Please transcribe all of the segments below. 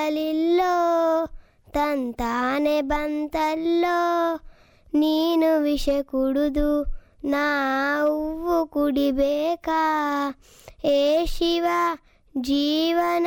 ಅಲಿಲ್ಲೋ ತಂತಾನೆ ಬಂತಲ್ಲೋ ನೀನು ವಿಷ ಕುಡಿದು ನಾವು ಕುಡಿಬೇಕಾ ಏ ಶಿವ ಜೀವನ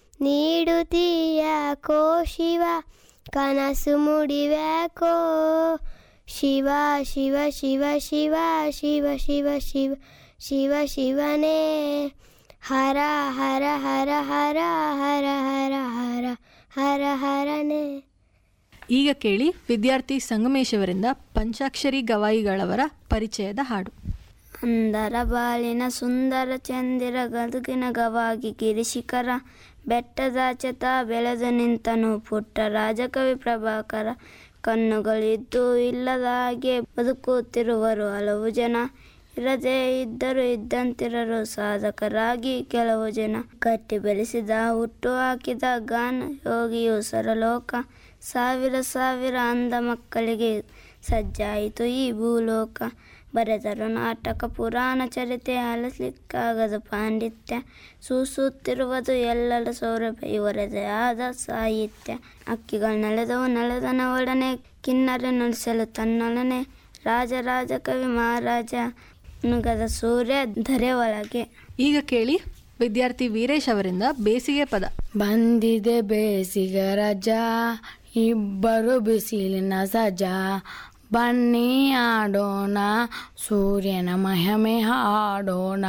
ನೀಡುತ್ತೀಯಾಕೋ ಶಿವ ಕನಸು ಮುಡಿವ್ಯಾಕೋ ಶಿವ ಶಿವ ಶಿವ ಶಿವ ಶಿವ ಶಿವ ಶಿವ ಶಿವ ಶಿವನೇ ಹರ ಹರ ಹರ ಹರ ಹರ ಹರ ಹರ ಹರ ಹರನೇ ಈಗ ಕೇಳಿ ವಿದ್ಯಾರ್ಥಿ ಸಂಗಮೇಶ್ ಅವರಿಂದ ಪಂಚಾಕ್ಷರಿ ಗವಾಯಿಗಳವರ ಪರಿಚಯದ ಹಾಡು ಅಂದರ ಬಾಳಿನ ಸುಂದರ ಚಂದಿರ ಗದುಗಿನ ಗವಾಗಿ ಗಿರಿಶಿಖರ ಬೆಟ್ಟದಾಚತ ಬೆಳೆದು ನಿಂತನು ಪುಟ್ಟ ರಾಜಕವಿ ಪ್ರಭಾಕರ ಕಣ್ಣುಗಳಿದ್ದು ಇಲ್ಲದ ಹಾಗೆ ಬದುಕುತ್ತಿರುವರು ಹಲವು ಜನ ಇರದೇ ಇದ್ದರು ಇದ್ದಂತಿರರು ಸಾಧಕರಾಗಿ ಕೆಲವು ಜನ ಕಟ್ಟಿ ಬೆಳೆಸಿದ ಹುಟ್ಟು ಹಾಕಿದ ಗಾನ ಯೋಗಿಯು ಸರಲೋಕ ಸಾವಿರ ಸಾವಿರ ಅಂದ ಮಕ್ಕಳಿಗೆ ಸಜ್ಜಾಯಿತು ಈ ಭೂಲೋಕ ಬರೆದರು ನಾಟಕ ಪುರಾಣ ಚರಿತೆ ಅಲಸ್ಲಿಕ್ಕಾಗದು ಪಾಂಡಿತ್ಯ ಸೂಸುತ್ತಿರುವುದು ಎಲ್ಲರ ಸೌರಭ ಇವರದೇ ಆದ ಸಾಹಿತ್ಯ ಅಕ್ಕಿಗಳು ನೆಳೆದವು ನೆಳೆದನ ಒಡನೆ ಕಿನ್ನರೆ ನುಡಿಸಲು ತನ್ನೊಡನೆ ರಾಜರಾಜ ಕವಿ ಮಹಾರಾಜ ನುಗದ ಸೂರ್ಯ ಧರೆ ಒಳಗೆ ಈಗ ಕೇಳಿ ವಿದ್ಯಾರ್ಥಿ ವೀರೇಶ್ ಅವರಿಂದ ಬೇಸಿಗೆ ಪದ ಬಂದಿದೆ ಬೇಸಿಗ ರಜಾ ಇಬ್ಬರು ಬಿಸಿಲಿನ ಸಜಾ ಬನ್ನಿ ಆಡೋಣ ಸೂರ್ಯನ ಮಹಿಮೆ ಹಾಡೋಣ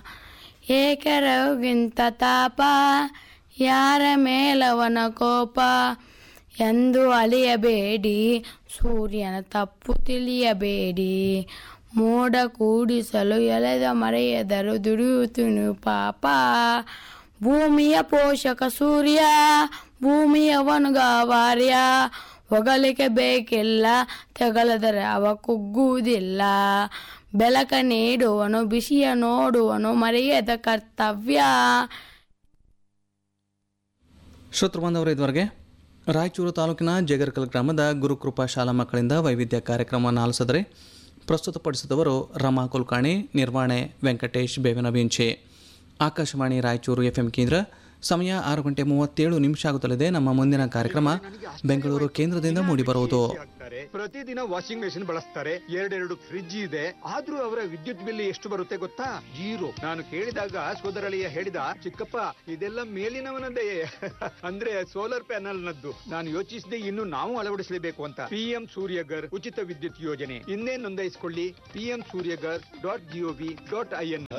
ಏಕರವಿಗಿಂತ ತಾಪ ಯಾರ ಮೇಲವನ ಕೋಪ ಎಂದು ಅಲಿಯಬೇಡಿ ಸೂರ್ಯನ ತಪ್ಪು ತಿಳಿಯಬೇಡಿ ಮೋಡ ಕೂಡಿಸಲು ಎಳೆದ ಮರೆಯದರು ದುಡಿಯುತ್ತನು ಪಾಪ ಭೂಮಿಯ ಪೋಷಕ ಸೂರ್ಯ ಭೂಮಿಯವನು ಗಾವಾರ್ಯ ಹೊಗಳಿಕೆ ಬೇಕಿಲ್ಲ ತೆಗಲದರೆ ಅವ ಕುಗ್ಗುವುದಿಲ್ಲ ಬೆಳಕ ನೀಡುವನು ಬಿಸಿಯ ನೋಡುವನು ಮರೆಯದ ಕರ್ತವ್ಯ ಶ್ರೋತೃ ಬಾಂಧವರು ಇದುವರೆಗೆ ರಾಯಚೂರು ತಾಲೂಕಿನ ಜಗರ್ಕಲ್ ಗ್ರಾಮದ ಗುರುಕೃಪಾ ಶಾಲಾ ಮಕ್ಕಳಿಂದ ವೈವಿಧ್ಯ ಕಾರ್ಯಕ್ರಮವನ್ನು ಆಲಿಸಿದರೆ ಪ್ರಸ್ತುತಪಡಿಸಿದವರು ರಮಾ ಕುಲಕರ್ಣಿ ನಿರ್ವಹಣೆ ವೆಂಕಟೇಶ್ ಬೇವಿನ ಬಿಂಚೆ ಆಕಾಶವಾಣಿ ರಾಯಚೂರು ಎಫ್ ಎಂ ಕೇಂದ್ರ ಸಮಯ ಆರು ಗಂಟೆ ಮೂವತ್ತೇಳು ನಿಮಿಷ ಆಗುತ್ತಲಿದೆ ನಮ್ಮ ಮುಂದಿನ ಕಾರ್ಯಕ್ರಮ ಬೆಂಗಳೂರು ಕೇಂದ್ರದಿಂದ ಮೂಡಿಬರುವುದು ಹಾಕ್ತಾರೆ ಪ್ರತಿದಿನ ವಾಷಿಂಗ್ ಮೆಷಿನ್ ಬಳಸ್ತಾರೆ ಎರಡೆರಡು ಫ್ರಿಡ್ಜ್ ಇದೆ ಆದ್ರೂ ಅವರ ವಿದ್ಯುತ್ ಬಿಲ್ ಎಷ್ಟು ಬರುತ್ತೆ ಗೊತ್ತಾ ಜೀರೋ ನಾನು ಕೇಳಿದಾಗ ಸೋದರಳಿಯ ಹೇಳಿದ ಚಿಕ್ಕಪ್ಪ ಇದೆಲ್ಲ ಮೇಲಿನವನದೇ ಅಂದ್ರೆ ಸೋಲಾರ್ ಪ್ಯಾನಲ್ ನದ್ದು ನಾನು ಯೋಚಿಸಿದೆ ಇನ್ನು ನಾವು ಅಳವಡಿಸಲೇಬೇಕು ಅಂತ ಪಿಎಂ ಸೂರ್ಯಗರ್ ಉಚಿತ ವಿದ್ಯುತ್ ಯೋಜನೆ ಇನ್ನೇ ನೋಂದಾಯಿಸಿಕೊಳ್ಳಿ PM Suryaghar dot G O V dot I N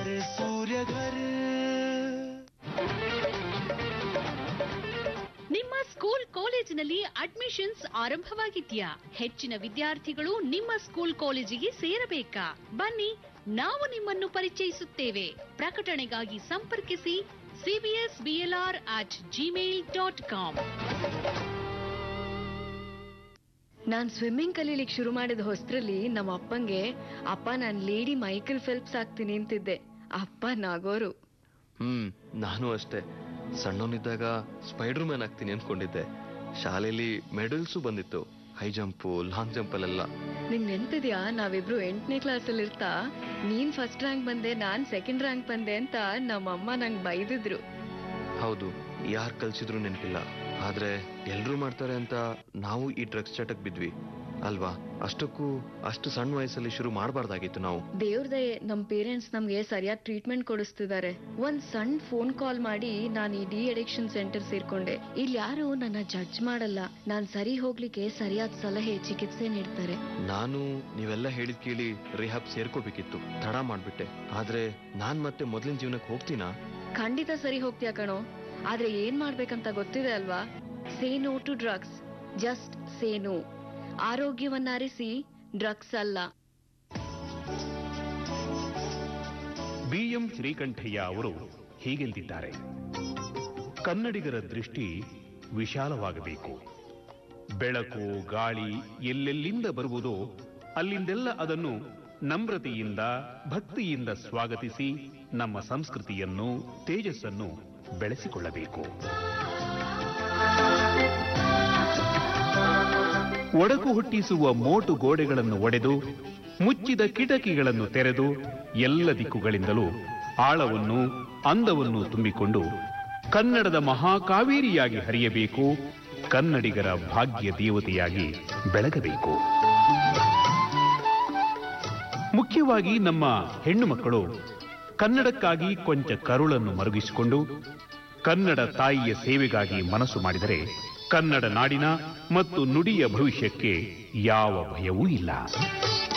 ನಿಮ್ಮ ಸ್ಕೂಲ್ ಕಾಲೇಜಿನಲ್ಲಿ ಅಡ್ಮಿಷನ್ಸ್ ಆರಂಭವಾಗಿದ್ಯಾ ಹೆಚ್ಚಿನ ವಿದ್ಯಾರ್ಥಿಗಳು ನಿಮ್ಮ ಸ್ಕೂಲ್ ಕಾಲೇಜಿಗೆ ಸೇರಬೇಕಾ ಬನ್ನಿ ನಾವು ನಿಮ್ಮನ್ನು ಪರಿಚಯಿಸುತ್ತೇವೆ ಪ್ರಕಟಣೆಗಾಗಿ ಸಂಪರ್ಕಿಸಿ CBS BLR at Gmail dot com ನಾನ್ ಸ್ವಿಮ್ಮಿಂಗ್ ಕಲೀಲಿಕ್ ಶುರು ಮಾಡಿದ ಹೊಸ್ತ್ರಲ್ಲಿ ನಮ್ಮ ಅಪ್ಪಂಗೆ ಅಪ್ಪ ನಾನ್ ಲೇಡಿ ಮೈಕಲ್ ಫೆಲ್ಪ್ಸ್ ಆಗ್ತೀನಿ ಅಂತಿದ್ದೆ ಅಪ್ಪ ನಾಗೋರು ಹ್ಮ್ ನಾನು ಅಷ್ಟೇ ಸಣ್ಣವನಿದ್ದಾಗ ಸ್ಪೈಡರ್ ಮ್ಯಾನ್ ಆಗ್ತೀನಿ ಅನ್ಕೊಂಡಿದ್ದೆ ಶಾಲೆಯಲ್ಲಿ ಮೆಡಲ್ಸು ಬಂದಿತ್ತು ಹೈ ಜಂಪು ಲಾಂಗ್ ಜಂಪಲ್ಲೆಲ್ಲ ನಿಂಗ್ ನೆನ್ಪಿದ್ಯಾ ನಾವಿಬ್ರು ಎಂಟನೇ ಕ್ಲಾಸಲ್ಲಿ ಇರ್ತಾ ನೀನ್ ಫಸ್ಟ್ ರ್ಯಾಂಕ್ ಬಂದೆ ನಾನ್ ಸೆಕೆಂಡ್ ರ್ಯಾಂಕ್ ಬಂದೆ ಅಂತ ನಮ್ಮಮ್ಮ ನಂಗ್ ಬೈದಿದ್ರು ಹೌದು ಯಾರ್ ಕಲ್ಸಿದ್ರು ನೆನಪಿಲ್ಲ ಆದ್ರೆ ಎಲ್ರೂ ಮಾಡ್ತಾರೆ ಅಂತ ನಾವು ಈ ಡ್ರಗ್ಸ್ ಚಟಕ್ ಬಿದ್ವಿ ಅಲ್ವಾ ಅಷ್ಟಕ್ಕೂ ಅಷ್ಟು ಸಣ್ಣ ವಯಸ್ಸಲ್ಲಿ ಶುರು ಮಾಡಬಾರ್ದಾಗಿತ್ತು ನಾವು ದೇವ್ರ ದಯೆ ನಮ್ ಪೇರೆಂಟ್ಸ್ ನಮ್ಗೆ ಸರಿಯಾದ ಟ್ರೀಟ್ಮೆಂಟ್ ಕೊಡಿಸ್ತಿದ್ದಾರೆ ಒಂದ್ ಸಣ್ಣ ಫೋನ್ ಕಾಲ್ ಮಾಡಿ ನಾನು ಈ ಡಿ ಅಡಿಕ್ಷನ್ ಸೆಂಟರ್ ಸೇರ್ಕೊಂಡೆ ಇಲ್ಲಿ ಯಾರು ನನ್ನ ಜಡ್ಜ್ ಮಾಡಲ್ಲ ನಾನ್ ಸರಿ ಹೋಗ್ಲಿಕ್ಕೆ ಸರಿಯಾದ ಸಲಹೆ ಚಿಕಿತ್ಸೆ ನೀಡ್ತಾರೆ ನಾನು ನೀವೆಲ್ಲ ಹೇಳಿದ್ ಕೇಳಿ ರಿಹಾಬ್ ಸೇರ್ಕೋಬೇಕಿತ್ತು ತಡ ಮಾಡ್ಬಿಟ್ಟೆ ಆದ್ರೆ ನಾನ್ ಮತ್ತೆ ಮೊದಲಿನ ಜೀವನಕ್ಕೆ ಹೋಗ್ತೀನಾ ಖಂಡಿತ ಸರಿ ಹೋಗ್ತೀಯ ಕಣೋ ಆದ್ರೆ ಏನ್ ಮಾಡ್ಬೇಕಂತ ಗೊತ್ತಿದೆ ಅಲ್ವಾ say no to drugs just say no ಆರೋಗ್ಯವನ್ನಾರಿಸಿ ಡ್ರಗ್ಸ್ ಅಲ್ಲ ಬಿಎಂ ಶ್ರೀಕಂಠಯ್ಯ ಅವರು ಹೀಗೆಂದಿದ್ದಾರೆ ಕನ್ನಡಿಗರ ದೃಷ್ಟಿ ವಿಶಾಲವಾಗಬೇಕು ಬೆಳಕು ಗಾಳಿ ಎಲ್ಲೆಲ್ಲಿಂದ ಬರುವುದೋ ಅಲ್ಲಿಂದೆಲ್ಲ ಅದನ್ನು ನಮ್ರತೆಯಿಂದ ಭಕ್ತಿಯಿಂದ ಸ್ವಾಗತಿಸಿ ನಮ್ಮ ಸಂಸ್ಕೃತಿಯನ್ನು ತೇಜಸ್ಸನ್ನು ಬೆಳೆಸಿಕೊಳ್ಳಬೇಕು ಒಡಕು ಹುಟ್ಟಿಸುವ ಮೋಟು ಗೋಡೆಗಳನ್ನು ಒಡೆದು ಮುಚ್ಚಿದ ಕಿಟಕಿಗಳನ್ನು ತೆರೆದು ಎಲ್ಲ ದಿಕ್ಕುಗಳಿಂದಲೂ ಆಳವನ್ನು ಅಂದವನ್ನು ತುಂಬಿಕೊಂಡು ಕನ್ನಡದ ಮಹಾಕಾವೇರಿಯಾಗಿ ಹರಿಯಬೇಕು ಕನ್ನಡಿಗರ ಭಾಗ್ಯ ದೇವತೆಯಾಗಿ ಬೆಳಗಬೇಕು ಮುಖ್ಯವಾಗಿ ನಮ್ಮ ಹೆಣ್ಣು ಮಕ್ಕಳು ಕನ್ನಡಕ್ಕಾಗಿ ಕೊಂಚ ಕರುಳನ್ನು ಮರುಗಿಸಿಕೊಂಡು ಕನ್ನಡ ತಾಯಿಯ ಸೇವೆಗಾಗಿ ಮನಸ್ಸು ಮಾಡಿದರೆ ಕನ್ನಡ ನಾಡಿನ ಮತ್ತು ನುಡಿಯ ಭವಿಷ್ಯಕ್ಕೆ ಯಾವ ಭಯವೂ ಇಲ್ಲ